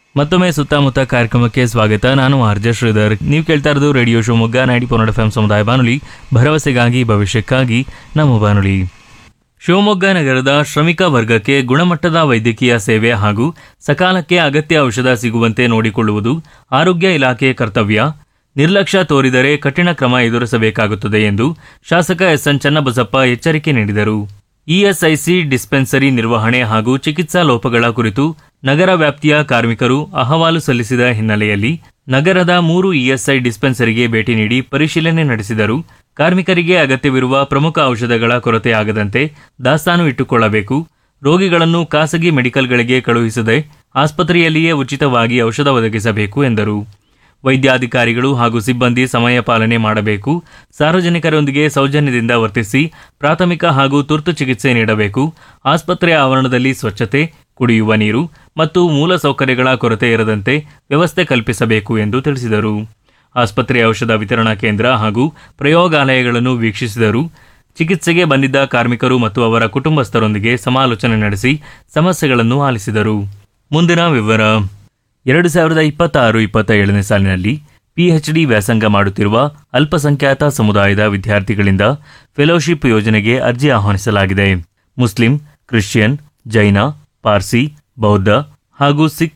ಮತ್ತೊಮ್ಮೆ ಸುತ್ತಮುತ್ತ ಕಾರ್ಯಕ್ರಮಕ್ಕೆ ಸ್ವಾಗತ ನಾನು ಆರ್ಜ ಶ್ರೀಧರ್ ನೀವು ಕೇಳ್ತಾ ಇರೋದು ರೇಡಿಯೋ ಶಿವಮೊಗ್ಗ ನೈಂಟಿ ಪೊನ್ನಡ ಎಫ್ ಸಮುದಾಯ ಬಾನುಲಿ ಭರವಸೆಗಾಗಿ ಭವಿಷ್ಯಕ್ಕಾಗಿ ನಮ್ಮ ಬಾನುಲಿ ಶಿವಮೊಗ್ಗ ನಗರದ ಶ್ರಮಿಕ ವರ್ಗಕ್ಕೆ ಗುಣಮಟ್ಟದ ವೈದ್ಯಕೀಯ ಸೇವೆ ಹಾಗೂ ಸಕಾಲಕ್ಕೆ ಅಗತ್ಯ ಔಷಧ ಸಿಗುವಂತೆ ನೋಡಿಕೊಳ್ಳುವುದು ಆರೋಗ್ಯ ಇಲಾಖೆ ಕರ್ತವ್ಯ ನಿರ್ಲಕ್ಷ್ಯ ತೋರಿದರೆ ಕಠಿಣ ಕ್ರಮ ಎದುರಿಸಬೇಕಾಗುತ್ತದೆ ಎಂದು ಶಾಸಕ ಎಸ್ಎನ್ ಚನ್ನಬಸಪ್ಪ ಎಚ್ಚರಿಕೆ ನೀಡಿದರು ಇಎಸ್ಐಸಿ ಡಿಸ್ಪೆನ್ಸರಿ ನಿರ್ವಹಣೆ ಹಾಗೂ ಚಿಕಿತ್ಸಾ ಲೋಪಗಳ ಕುರಿತು ನಗರ ವ್ಯಾಪ್ತಿಯ ಕಾರ್ಮಿಕರು ಅಹವಾಲು ಸಲ್ಲಿಸಿದ ಹಿನ್ನೆಲೆಯಲ್ಲಿ ನಗರದ ಮೂರು ಇಎಸ್ಐ ಡಿಸ್ಪೆನ್ಸರಿಗೆ ಭೇಟಿ ನೀಡಿ ಪರಿಶೀಲನೆ ನಡೆಸಿದರು ಕಾರ್ಮಿಕರಿಗೆ ಅಗತ್ಯವಿರುವ ಪ್ರಮುಖ ಔಷಧಗಳ ಕೊರತೆ ಆಗದಂತೆ ದಾಸ್ತಾನು ಇಟ್ಟುಕೊಳ್ಳಬೇಕು ರೋಗಿಗಳನ್ನು ಖಾಸಗಿ ಮೆಡಿಕಲ್ಗಳಿಗೆ ಕಳುಹಿಸದೆ ಆಸ್ಪತ್ರೆಯಲ್ಲಿಯೇ ಉಚಿತವಾಗಿ ಔಷಧ ಒದಗಿಸಬೇಕು ಎಂದರು ವೈದ್ಯಾಧಿಕಾರಿಗಳು ಹಾಗೂ ಸಿಬ್ಬಂದಿ ಸಮಯ ಪಾಲನೆ ಮಾಡಬೇಕು ಸಾರ್ವಜನಿಕರೊಂದಿಗೆ ಸೌಜನ್ಯದಿಂದ ವರ್ತಿಸಿ ಪ್ರಾಥಮಿಕ ಹಾಗೂ ತುರ್ತು ಚಿಕಿತ್ಸೆ ನೀಡಬೇಕು ಆಸ್ಪತ್ರೆಯ ಆವರಣದಲ್ಲಿ ಸ್ವಚ್ಛತೆ ಕುಡಿಯುವ ನೀರು ಮತ್ತು ಮೂಲ ಸೌಕರ್ಯಗಳ ಕೊರತೆ ಇರದಂತೆ ವ್ಯವಸ್ಥೆ ಕಲ್ಪಿಸಬೇಕು ಎಂದು ತಿಳಿಸಿದರು ಆಸ್ಪತ್ರೆಯ ಔಷಧ ವಿತರಣಾ ಕೇಂದ್ರ ಹಾಗೂ ಪ್ರಯೋಗಾಲಯಗಳನ್ನು ವೀಕ್ಷಿಸಿದರು ಚಿಕಿತ್ಸೆಗೆ ಬಂದಿದ್ದ ಕಾರ್ಮಿಕರು ಮತ್ತು ಅವರ ಕುಟುಂಬಸ್ಥರೊಂದಿಗೆ ಸಮಾಲೋಚನೆ ನಡೆಸಿ ಸಮಸ್ಯೆಗಳನ್ನು ಆಲಿಸಿದರು ಮುಂದಿನ ವಿವರ ಎರಡು ಸಾವಿರದ ಇಪ್ಪತ್ತಾರು ಇಪ್ಪತ್ತ ಏಳನೇ ಸಾಲಿನಲ್ಲಿ ಪಿಎಚ್ಡಿ ವ್ಯಾಸಂಗ ಮಾಡುತ್ತಿರುವ ಅಲ್ಪಸಂಖ್ಯಾತ ಸಮುದಾಯದ ವಿದ್ಯಾರ್ಥಿಗಳಿಂದ ಫೆಲೋಶಿಪ್ ಯೋಜನೆಗೆ ಅರ್ಜಿ ಆಹ್ವಾನಿಸಲಾಗಿದೆ ಮುಸ್ಲಿಂ ಕ್ರಿಶ್ಚಿಯನ್ ಜೈನ ಪಾರ್ಸಿ ಬೌದ್ಧ ಹಾಗೂ ಸಿಖ್